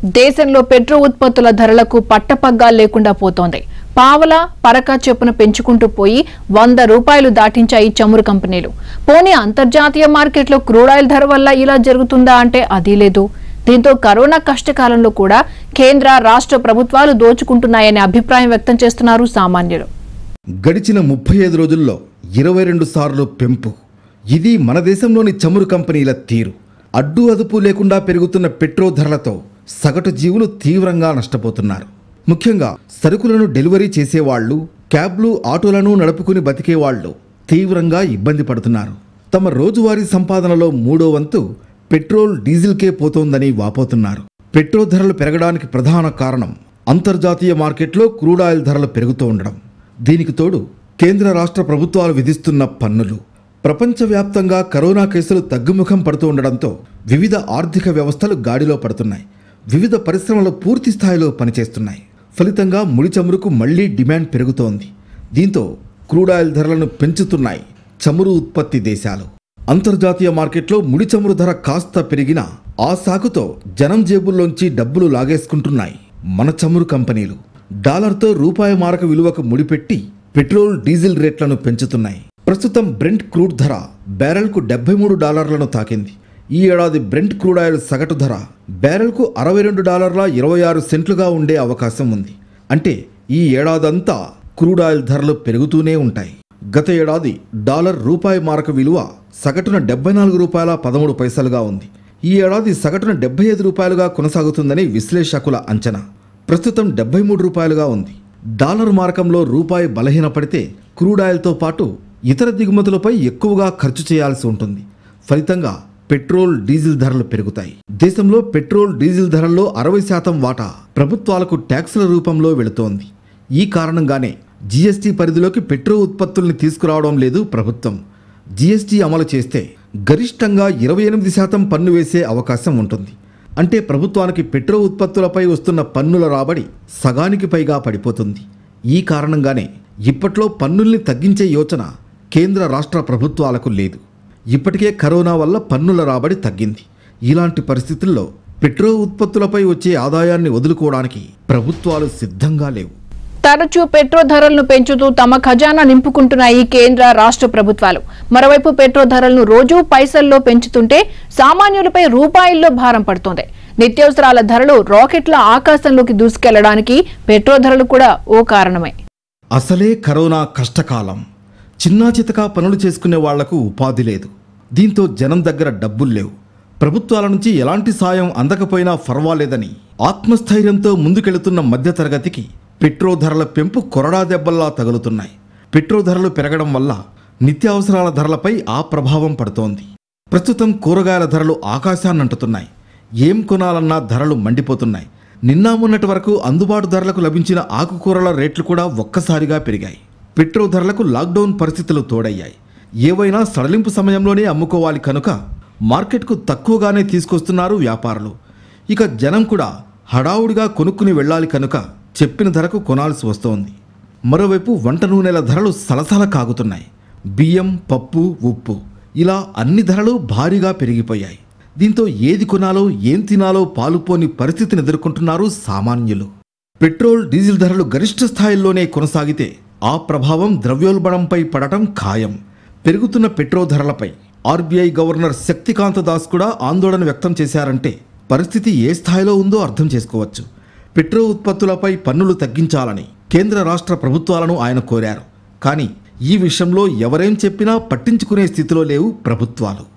దేశంలో పెట్రో ఉత్పత్తుల ధరలకు పట్టపగ్గా లేకుండా పోతోంది పావల పరక చొప్పున పెంచుకుంటూ పోయి వంద రూపాయలు దాటించాయి చమురు కంపెనీలు పోనీ అంతర్జాతీయ మార్కెట్లో క్రూడాయిల్ ధర వల్ల ఇలా జరుగుతుందా అంటే అది లేదు దీంతో కరోనా కష్టకాలంలో కూడా కేంద్ర రాష్ట్ర ప్రభుత్వాలు దోచుకుంటున్నాయనే అభిప్రాయం వ్యక్తం చేస్తున్నారు సామాన్యులు గడిచిన ముప్పై ఐదు రోజుల్లో ఇరవై రెండు సార్లు పెంపు ఇది మన దేశంలోని చమురు కంపెనీల తీరు అడ్డు అదుపు లేకుండా పెరుగుతున్న పెట్రో ధరలతో సగటు జీవులు తీవ్రంగా నష్టపోతున్నారు ముఖ్యంగా సరుకులను డెలివరీ చేసేవాళ్లు క్యాబ్లు ఆటోలను నడుపుకుని బతికేవాళ్లు తీవ్రంగా ఇబ్బంది పడుతున్నారు తమ రోజువారీ సంపాదనలో మూడో వంతు పెట్రోల్ డీజిల్కే పోతోందని వాపోతున్నారు పెట్రో ధరలు పెరగడానికి ప్రధాన కారణం అంతర్జాతీయ మార్కెట్లో క్రూడ్ ఆయిల్ ధరలు పెరుగుతూ ఉండడం దీనికి తోడు కేంద్ర రాష్ట్ర ప్రభుత్వాలు విధిస్తున్న పన్నులు ప్రపంచవ్యాప్తంగా కరోనా కేసులు తగ్గుముఖం పడుతూ ఉండడంతో వివిధ ఆర్థిక వ్యవస్థలు గాడిలో పడుతున్నాయి వివిధ పరిశ్రమలు పూర్తి స్థాయిలో పనిచేస్తున్నాయి ఫలితంగా ముడి చమురుకు మళ్లీ డిమాండ్ పెరుగుతోంది దీంతో క్రూడ్ ఆయిల్ ధరలను పెంచుతున్నాయి చమురు ఉత్పత్తి దేశాలు అంతర్జాతీయ మార్కెట్లో ముడి చమురు ధర కాస్త పెరిగినా ఆ సాకుతో జనం జేబుల్లోంచి డబ్బులు లాగేసుకుంటున్నాయి మన చమురు కంపెనీలు డాలర్తో రూపాయి మారక విలువకు ముడిపెట్టి పెట్రోల్ డీజిల్ రేట్లను పెంచుతున్నాయి ప్రస్తుతం బ్రెంట్ క్రూడ్ ధర బ్యారెల్కు డెబ్బై మూడు డాలర్లను తాకింది ఈ ఏడాది బ్రెంట్ క్రూడ్ ఆయిల్ సగటు ధర బ్యారెల్కు అరవై రెండు డాలర్ల ఇరవై ఆరు సెంట్లుగా ఉండే అవకాశం ఉంది అంటే ఈ ఏడాదంతా క్రూడ్ ఆయిల్ ధరలు పెరుగుతూనే ఉంటాయి గత ఏడాది డాలర్ రూపాయి మారక విలువ సగటున డెబ్బై నాలుగు రూపాయల పదమూడు పైసలుగా ఉంది ఈ ఏడాది సగటున డెబ్బై ఐదు రూపాయలుగా కొనసాగుతుందని విశ్లేషకుల అంచనా ప్రస్తుతం డెబ్బై మూడు రూపాయలుగా ఉంది డాలర్ మార్కంలో రూపాయి బలహీనపడితే క్రూడ్ ఆయిల్తో పాటు ఇతర దిగుమతులపై ఎక్కువగా ఖర్చు చేయాల్సి ఉంటుంది ఫలితంగా పెట్రోల్ డీజిల్ ధరలు పెరుగుతాయి దేశంలో పెట్రోల్ డీజిల్ ధరల్లో అరవై శాతం వాటా ప్రభుత్వాలకు ట్యాక్సుల రూపంలో వెళుతోంది ఈ కారణంగానే జీఎస్టీ పరిధిలోకి పెట్రో ఉత్పత్తుల్ని తీసుకురావడం లేదు ప్రభుత్వం జీఎస్టీ అమలు చేస్తే గరిష్టంగా ఇరవై ఎనిమిది శాతం పన్ను వేసే అవకాశం ఉంటుంది అంటే ప్రభుత్వానికి పెట్రో ఉత్పత్తులపై వస్తున్న పన్నుల రాబడి సగానికి పైగా పడిపోతుంది ఈ కారణంగానే ఇప్పట్లో పన్నుల్ని తగ్గించే యోచన కేంద్ర రాష్ట్ర ప్రభుత్వాలకు లేదు ఇప్పటికే కరోనా వల్ల పన్నుల రాబడి తగ్గింది ఇలాంటి పరిస్థితుల్లో పెట్రో ఉత్పత్తులపై వచ్చే ఆదాయాన్ని వదులుకోవడానికి ప్రభుత్వాలు సిద్ధంగా లేవు తరచూ పెట్రో ధరలను పెంచుతూ తమ ఖజానా నింపుకుంటున్నాయి కేంద్ర రాష్ట్ర ప్రభుత్వాలు మరోవైపు పెట్రో ధరలను రోజూ పైసల్లో పెంచుతుంటే సామాన్యులపై రూపాయల్లో భారం పడుతోంది నిత్యావసరాల ధరలు రాకెట్ల ఆకాశంలోకి దూసుకెళ్లడానికి పెట్రో ధరలు కూడా ఓ కారణమే అసలే కరోనా కష్టకాలం చిన్నా చితకా పనులు చేసుకునే వాళ్లకు ఉపాధి లేదు దీంతో జనం దగ్గర డబ్బులు లేవు ప్రభుత్వాల నుంచి ఎలాంటి సాయం అందకపోయినా పర్వాలేదని ఆత్మస్థైర్యంతో ముందుకెళుతున్న మధ్యతరగతికి పెట్రో ధరల పెంపు కొరడా దెబ్బల్లా తగులుతున్నాయి పెట్రో ధరలు పెరగడం వల్ల నిత్యావసరాల ధరలపై ఆ ప్రభావం పడుతోంది ప్రస్తుతం కూరగాయల ధరలు ఆకాశాన్నంటుతున్నాయి ఏం కొనాలన్నా ధరలు మండిపోతున్నాయి నిన్న మొన్నటి వరకు అందుబాటు ధరలకు లభించిన ఆకుకూరల రేట్లు కూడా ఒక్కసారిగా పెరిగాయి పెట్రో ధరలకు లాక్డౌన్ పరిస్థితులు తోడయ్యాయి ఏవైనా సడలింపు సమయంలోనే అమ్ముకోవాలి కనుక మార్కెట్కు తక్కువగానే తీసుకొస్తున్నారు వ్యాపారులు ఇక జనం కూడా హడావుడిగా కొనుక్కుని వెళ్ళాలి కనుక చెప్పిన ధరకు కొనాల్సి వస్తోంది మరోవైపు వంట నూనెల ధరలు సలసల కాగుతున్నాయి బియ్యం పప్పు ఉప్పు ఇలా అన్ని ధరలు భారీగా పెరిగిపోయాయి దీంతో ఏది కొనాలో ఏం తినాలో పాలుపోని పరిస్థితిని ఎదుర్కొంటున్నారు సామాన్యులు పెట్రోల్ డీజిల్ ధరలు గరిష్ట స్థాయిల్లోనే కొనసాగితే ఆ ప్రభావం ద్రవ్యోల్బణంపై పడటం ఖాయం పెరుగుతున్న పెట్రో ధరలపై ఆర్బీఐ గవర్నర్ శక్తికాంత దాస్ కూడా ఆందోళన వ్యక్తం చేశారంటే పరిస్థితి ఏ స్థాయిలో ఉందో అర్థం చేసుకోవచ్చు పెట్రో ఉత్పత్తులపై పన్నులు తగ్గించాలని కేంద్ర రాష్ట్ర ప్రభుత్వాలను ఆయన కోరారు కానీ ఈ విషయంలో ఎవరేం చెప్పినా పట్టించుకునే స్థితిలో లేవు ప్రభుత్వాలు